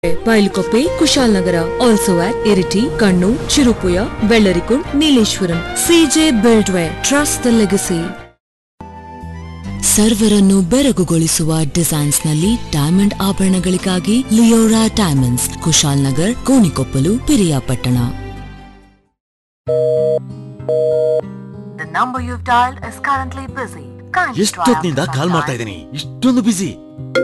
ಬೈಲುಕೊಪ್ಪೆ Kushalnagar also at Iritty Kannur Cherupuzha Vellarikundu Nileshwaram CJ buildware trust the legacy ಸರ್ವರನ್ನು ಬೆರಗುಗೊಳಿಸುವ designs ನಲ್ಲಿ ಡೈಮಂಡ್ ಆಭರಣಗಳಿಗಾಗಿ Liora diamonds Kushalnagar Gonikoppal Periyapatna The number you've dialed is currently busy. Kindly try ಎಷ್ಟೊತ್ತಿನಿಂದ after call some ಮಾಡ್ತಾ time. ಇದ್ದೀನಿ ಇಷ್ಟೊಂದು ಬಿಸಿ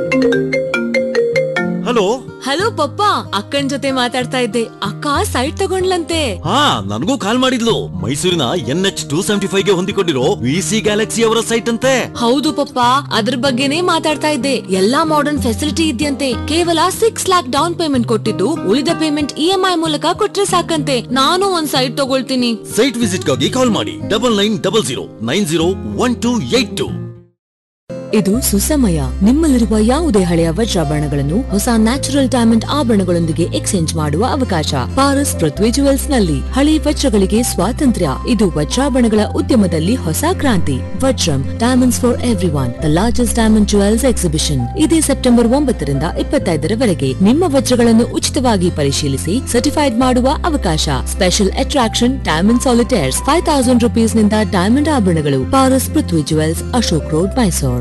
ಹಲೋ ಹಲೋ ಪಪ್ಪ ಅಕ್ಕನ್ ಜೊತೆ ಮಾತಾಡ್ತಾ ಇದ್ದೆ ಅಕ್ಕ ಸೈಟ್ ತಗೊಂಡ್ಲಂತೆ ಹಾ ನನಗೂ ಕಾಲ್ ಮಾಡಿದ್ಲು ಮೈಸೂರಿನ N H two seventy five ಗೆ ಹೊಂದಿಕೊಂಡಿರೋ ವಿ ಸಿ ಗ್ಯಾಲಕ್ಸಿ ಅವರ ಸೈಟ್ ಅಂತೆ ಹೌದು ಪಪ್ಪ ಅದ್ರ ಬಗ್ಗೆನೇ ಮಾತಾಡ್ತಾ ಇದ್ದೆ ಎಲ್ಲಾ ಮಾಡರ್ನ್ ಫೆಸಿಲಿಟಿ ಇದೆಯಂತೆ ಕೇವಲ ಸಿಕ್ಸ್ ಲ್ಯಾಕ್ ಡೌನ್ ಪೇಮೆಂಟ್ ಕೊಟ್ಟಿದ್ದು ಉಳಿದ ಪೇಮೆಂಟ್ ಇ ಎಂ ಐ ಮೂಲಕ ಕೊಟ್ರೆ ಸಾಕಂತೆ ನಾನು ಒಂದ್ ಸೈಟ್ ತಗೊಳ್ತೀನಿ ಸೈಟ್ ವಿಸಿಟ್ ಗಾಗಿ ಕಾಲ್ ಮಾಡಿ double nine double zero nine zero one two eight two ಇದು ಸುಸಮಯ ನಿಮ್ಮಲ್ಲಿರುವ ಯಾವುದೇ ಹಳೆಯ ವಜ್ರಾಭರಣಗಳನ್ನು ಹೊಸ ನ್ಯಾಚುರಲ್ ಡೈಮಂಡ್ ಆಭರಣಗಳೊಂದಿಗೆ ಎಕ್ಸ್ಚೇಂಜ್ ಮಾಡುವ ಅವಕಾಶ ಪಾರಸ್ ಪೃಥ್ವಿ ಜುವೆಲ್ಸ್ ನಲ್ಲಿ ಹಳೆ ವಜ್ರಗಳಿಗೆ ಸ್ವಾತಂತ್ರ್ಯ ಇದು ವಜ್ರಾಭರಣಗಳ ಉದ್ಯಮದಲ್ಲಿ ಹೊಸ ಕ್ರಾಂತಿ Vajram diamonds for every one the largest diamond jewels exhibition ಇದೇ ಸೆಪ್ಟೆಂಬರ್ ಒಂಬತ್ತರಿಂದ ಇಪ್ಪತ್ತೈದರವರೆಗೆ ನಿಮ್ಮ ವಜ್ರಗಳನ್ನು ಉಚಿತವಾಗಿ ಪರಿಶೀಲಿಸಿ ಸರ್ಟಿಫೈಡ್ ಮಾಡುವ ಅವಕಾಶ special attraction diamond solitaires five thousand rupees ನಿಂದ ಡೈಮಂಡ್ ಆಭರಣಗಳು ಪಾರಸ್ ಪೃಥ್ವಿ ಜುವೆಲ್ಸ್ ಅಶೋಕ್ ರೋಡ್ ಮೈಸೂರ್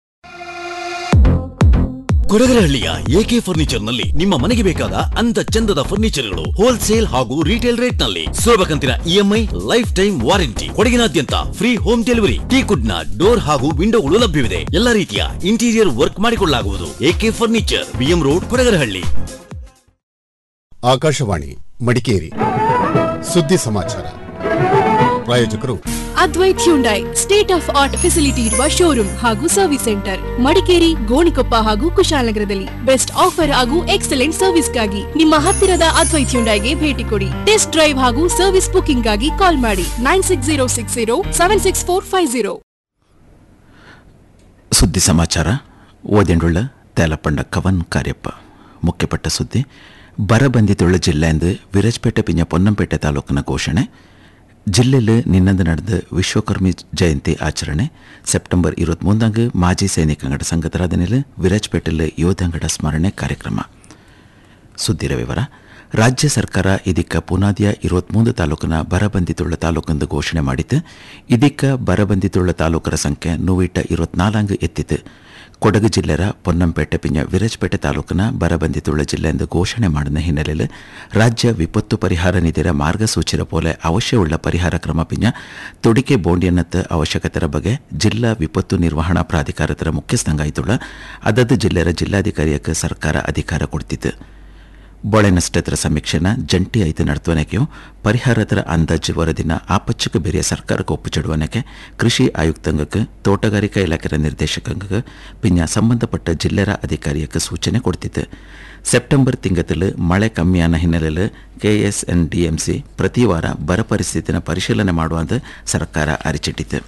ಕೊಡಗರಹಳ್ಳಿಯ ಎಕೆ ಫರ್ನಿಚರ್ ನಲ್ಲಿ ನಿಮ್ಮ ಮನೆಗೆ ಬೇಕಾದ ಅಂದ ಚಂದದ ಫರ್ನಿಚರ್ಗಳು ಹೋಲ್ಸೇಲ್ ಹಾಗೂ ರಿಟೇಲ್ ರೇಟ್ ನಲ್ಲಿ ಸುಲಭ ಕಂತಿನ ಇಎಂಐ ಲೈಫ್ ಟೈಮ್ ವಾರಂಟಿ ಕೊಡಗಿನಾದ್ಯಂತ ಫ್ರೀ ಹೋಮ್ ಡೆಲಿವರಿ ಟೀಕುಡ್ ನ ಡೋರ್ ಹಾಗೂ ವಿಂಡೋಗಳು ಲಭ್ಯವಿದೆ ಎಲ್ಲ ರೀತಿಯ ಇಂಟೀರಿಯರ್ ವರ್ಕ್ ಮಾಡಿಕೊಳ್ಳಲಾಗುವುದು AK furniture BM road Kodagarahalli Akashvani Madikeri ಸುದ್ದಿ ಸಮಾಚಾರ ಪ್ರಾಯೋಜಕರು Advait Hyundai state of art facility ಇರುವ ಶೋರೂಮ್ ಹಾಗೂ ಸರ್ವಿಸ್ ಸೆಂಟರ್ ಮಡಿಕೇರಿ ಗೋಣಿಕೊಪ್ಪ ಹಾಗೂ ಕುಶಾಲನಗರದಲ್ಲಿ ಬೆಸ್ಟ್ ಆಫರ್ ಹಾಗೂ ಎಕ್ಸಲೆಂಟ್ ಸರ್ವಿಸ್ಗಾಗಿ ನಿಮ್ಮ ಹತ್ತಿರದ ಅದ್ವೈತ್ ಹ್ಯುಂಡೈಗೆ ಭೇಟಿ ಕೊಡಿ ಟೆಸ್ಟ್ ಡ್ರೈವ್ ಹಾಗೂ ಸರ್ವಿಸ್ ಬುಕಿಂಗ್ ಗಾಗಿ ಕಾಲ್ ಮಾಡಿ nine six zero six zero seven six four five zero ಸುದ್ದಿ ಸಮಾಚಾರ ಓದೆಂಡುಳ್ಳ ತೇಲಪಂಡ ಕವನ್ ಕಾರ್ಯಪ್ಪ ಮುಖ್ಯಪಟ್ಟ ಸುದ್ದಿ ಬರಬಂದಿತುಳ್ಳ ಜಿಲ್ಲೆಯಿಂದ ವಿರಜ್ಪೇಟೆ ಪಿಂಜ ಪೊನ್ನಂಪೇಟೆ ತಾಲೂಕಿನ ಘೋಷಣೆ ಜಿಲ್ಲೆಯಲ್ಲಿ ನಿನ್ನಂದು ನಡೆದ ವಿಶ್ವಕರ್ಮಿ ಜಯಂತಿ ಆಚರಣೆ ಸೆಪ್ಟೆಂಬರ್ ഇരുപത്തിമൂന്നാങ്ക് ಮಾಜಿ ಸೈನಿಕಂಗಡ ಸಂಘದರಾದನೆಲೆ ವಿರಾಜ್ಪೇಟೆಯಲ್ಲಿ ಯೋಧಂಗಡ ಸ್ಮರಣೆ ಕಾರ್ಯಕ್ರಮ ಸುದ್ದಿರ ವಿವರ ರಾಜ್ಯ ಸರ್ಕಾರ ಇದಕ್ಕ ಪುನಾದಿಯ ಇರುವತ್ಮೂರು ತಾಲೂಕಿನ ಬರಬಂದಿತುಳ್ಳ ತಾಲೂಕೆಂದು ಘೋಷಣೆ ಮಾಡಿತ್ತು ಇದಕ್ಕ ಬರಬಂದಿತುಳ್ಳ ತಾಲೂಕರ ಸಂಖ್ಯೆ ನೂವಿಟ ಇರುವತ್ನಾಲ್ಕು ಎತ್ತಿತು ಕೊಡಗು ಜಿಲ್ಲೆಯ ಪೊನ್ನಂಪೇಟೆ ಪಿಂಜ ವಿರಜ್ಪೇಟೆ ತಾಲೂಕಿನ ಬರಬಂದಿತುಳ್ಳ ಜಿಲ್ಲೆ ಎಂದು ಘೋಷಣೆ ಮಾಡಿದ ಹಿನ್ನೆಲೆಯಲ್ಲಿ ರಾಜ್ಯ ವಿಪತ್ತು ಪರಿಹಾರ ನಿಧಿರ ಮಾರ್ಗಸೂಚಿರ ಪೋಲೆ ಅವಶ್ಯವುಳ್ಳ ಪರಿಹಾರ ಕ್ರಮ ಪಿಂಜ ತೊಡಿಕೆ ಬೋಂಡಿಯನ್ನತ್ತ ಅವಶ್ಯಕತೆರ ಬಗ್ಗೆ ಜಿಲ್ಲಾ ವಿಪತ್ತು ನಿರ್ವಹಣಾ ಪ್ರಾಧಿಕಾರತರ ಮುಖ್ಯಸ್ಥಂಗಾಯ್ತುಳ್ಳ ಅದದು ಜಿಲ್ಲೆಯ ಜಿಲ್ಲಾಧಿಕಾರಿಯಕ್ಕೆ ಸರ್ಕಾರ ಅಧಿಕಾರ ಕೊಡ್ತಿತ್ತು ಬೊಳೆ ನಷ್ಟತರ ಸಮೀಕ್ಷೆನ ಜಂಟಿ ಐದು ನಡ್ತವನಕೆಯು ಪರಿಹಾರದರ ಅಂದಾಜು ವರದಿನ ಆಪಚ್ಚಕ ಬೇರೆಯ ಸರ್ಕಾರಕ್ಕೆ ಒಪ್ಪುಚಿಡುವನಕ್ಕೆ ಕೃಷಿ ಆಯುಕ್ತಂಗಕ್ಕೆ ತೋಟಗಾರಿಕಾ ಇಲಾಖೆಯ ನಿರ್ದೇಶಕಂಗಕ್ಕೆ ಪಿಂಜ ಸಂಬಂಧಪಟ್ಟ ಜಿಲ್ಲೆರ ಅಧಿಕಾರಿಯಕ್ಕೆ ಸೂಚನೆ ಕೊಡ್ತಿತ್ತು ಸೆಪ್ಟೆಂಬರ್ ತಿಂಗದಲ್ಲಿ ಮಳೆ ಕಮ್ಮಿಯಾನ ಹಿನ್ನೆಲೆಯಲ್ಲಿ ಕೆಎಸ್ಎನ್ಡಿಎಂಸಿ ಪ್ರತಿ ವಾರ ಬರ ಪರಿಸ್ಥಿತಿನ ಪರಿಶೀಲನೆ ಮಾಡುವಂತ ಸರ್ಕಾರ ಅರಿಚಿಟ್ಟಿತು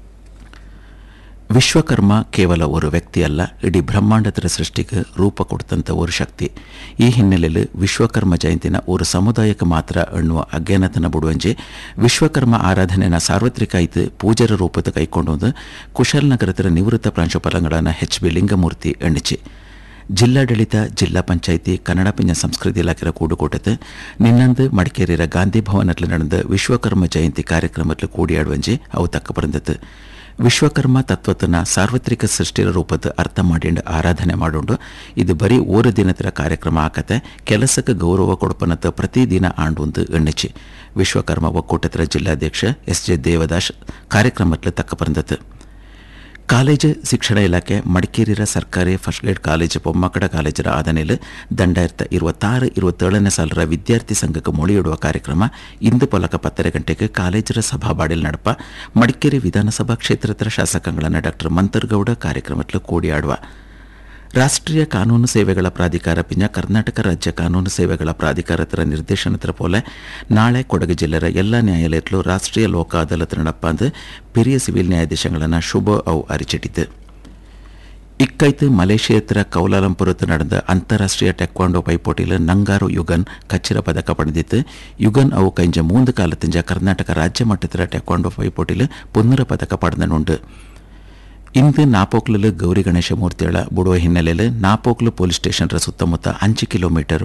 ವಿಶ್ವಕರ್ಮ ಕೇವಲ ஒரு ವ್ಯಕ್ತಿ ಅಲ್ಲ ಇಡೀ ಬ್ರಹ್ಮಾಂಡದರ ಸೃಷ್ಟಿಗೆ ರೂಪ ಕೊಡ್ತಂತ ஒரு ಶಕ್ತಿ ಈ ಹಿನ್ನೆಲೆಯಲ್ಲಿ ವಿಶ್ವಕರ್ಮ ಜಯಂತಿನ ஒரு ಸಮುದಾಯಕ್ಕೆ ಮಾತ್ರ ಎನ್ನುವ ಅಜ್ಞಾನತನ ಬಿಡುವಂಜೆ ವಿಶ್ವಕರ್ಮ ಆರಾಧನೆನ ಸಾರ್ವತ್ರಿಕ ಐತು ಪೂಜರ ರೂಪದ ಕೈಕೊಂಡೊಂದು ಕುಶಾಲನಗರದ ನಿವೃತ್ತ ಪ್ರಾಂಶುಪಾಲಗಳಾದ ಎಚ್ ಬಿ ಲಿಂಗಮೂರ್ತಿ ಎಣ್ಣಿಚೆ ಜಿಲ್ಲಾಡಳಿತ ಜಿಲ್ಲಾ ಪಂಚಾಯಿತಿ ಕನ್ನಡ ಪಿಂಜ ಸಂಸ್ಕೃತಿ ಇಲಾಖೆಯ ಕೂಡುಕೂಟത്ത് ನಿನ್ನಂದು ಮಡಿಕೇರಿಯ ಗಾಂಧಿ ಭವನದಲ್ಲಿ ನಡೆದ ವಿಶ್ವಕರ್ಮ ಜಯಂತಿ ಕಾರ್ಯಕ್ರಮದಲ್ಲಿ ಕೂಡಿಯಾಡುವಂಜೆ ಅವು ತಕ್ಕ ಬಂದದ್ದು ವಿಶ್ವಕರ್ಮ ತತ್ವತನ ಸಾರ್ವತ್ರಿಕ ಸೃಷ್ಟಿಯ ರೂಪದ ಅರ್ಥ ಮಾಡಿಂಡು ಆರಾಧನೆ ಮಾಡೋಂಡು ಇದು ಬರೀ ಓರು ದಿನದ ಕಾರ್ಯಕ್ರಮ ಆಕತೆ ಕೆಲಸಕ್ಕೆ ಗೌರವ ಕೊಡಪನತ ಪ್ರತಿದಿನ ಆಂಡೊಂದು ಎಣ್ಣಿಚಿ ವಿಶ್ವಕರ್ಮ ಒಕ್ಕೂಟದ ಜಿಲ್ಲಾಧ್ಯಕ್ಷ ಎಸ್ ಜೆ ದೇವದಾಸ್ ಕಾರ್ಯಕ್ರಮದಲ್ಲಿ ತಕ್ಕ ಬಂದದ್ದು ಕಾಲೇಜು ಶಿಕ್ಷಣ ಇಲಾಖೆ ಮಡಿಕೇರಿಯ ಸರ್ಕಾರಿ ಫಸ್ಟ್ ಗ್ರೇಡ್ ಕಾಲೇಜು ಬೊಮ್ಮಕ್ಕಡ ಕಾಲೇಜರ ಆದನೆಲು ದಂಡಾಯಿರತ ಇರುವತ್ತಾರು ಇರುವತ್ತೇಳನೇ ಸಾಲರ ವಿದ್ಯಾರ್ಥಿ ಸಂಘಕ್ಕೆ ಮೊಳೆಯಿಡುವ ಕಾರ್ಯಕ್ರಮ ಇಂದು ಪೊಲಕ ಪತ್ತರ ಗಂಟೆಗೆ ಕಾಲೇಜರ ಸಭಾಬಾಡಿಲ್ ನಡಪ ಮಡಿಕೇರಿ ವಿಧಾನಸಭಾ ಕ್ಷೇತ್ರದ ಶಾಸಕಗಳನ್ನ ಡಾಕ್ಟರ್ ಮಂತರ್ಗೌಡ ಕಾರ್ಯಕ್ರಮದಲ್ಲಿ ಕೂಡಿಯಾಡುವ ರಾಷ್ಟ್ರೀಯ ಕಾನೂನು ಸೇವೆಗಳ ಪ್ರಾಧಿಕಾರ ಪಿಂಜ ಕರ್ನಾಟಕ ರಾಜ್ಯ ಕಾನೂನು ಸೇವೆಗಳ ಪ್ರಾಧಿಕಾರತರ ನಿರ್ದೇಶನತರ ಪೋಲೆ ನಾಳೆ ಕೊಡಗು ಜಿಲ್ಲೆಯ ಎಲ್ಲ ನ್ಯಾಯಾಲಯಗಳು ರಾಷ್ಟ್ರೀಯ ಲೋಕ ಅದಾಲತ್ ನಡಪಾಂದು ಹಿರಿಯ ಸಿವಿಲ್ ನ್ಯಾಯಾಧೀಶಗಳನ್ನ ಶುಭ ಅವು ಅರಿಚಿಟ್ಟಿತು ಇಕ್ಕೈತು ಮಲೇಷಿಯತ್ರ ಕೌಲಾಲಂಪುರത്ത് ನಡೆದ ಅಂತಾರಾಷ್ಟ್ರೀಯ ಟೆಕ್ವಾಂಡೋ ಪೈಪೋಟಿಲು ನಂಗಾರು ಯುಗನ್ ಕಚ್ಚಿರ ಪದಕ ಪಡೆದಿತ್ತು ಯುಗನ್ ಅವು ಕೈಂಜ ಮೂಂದು ಕಾಲತ್ತಿಂಜ ಕರ್ನಾಟಕ ರಾಜ್ಯ ಮಟ್ಟದ ಟೆಕ್ವಾಂಡೋ ಪೈಪೋಟಿಲು ಪುನರ ಪದಕ ಪಡೆದನುಂಡು ಇಂದು ನಾಪೋಕ್ಲಲು ಗೌರಿ ಗಣೇಶ ಮೂರ್ತಿಗಳ ಬಿಡುವ ಹಿನ್ನೆಲೆಯಲ್ಲಿ ನಾಪೋಕ್ಲು ಪೊಲೀಸ್ ಸ್ಟೇಷನ್ರ ಸುತ್ತಮುತ್ತ ಅಂಚು ಕಿಲೋಮೀಟರ್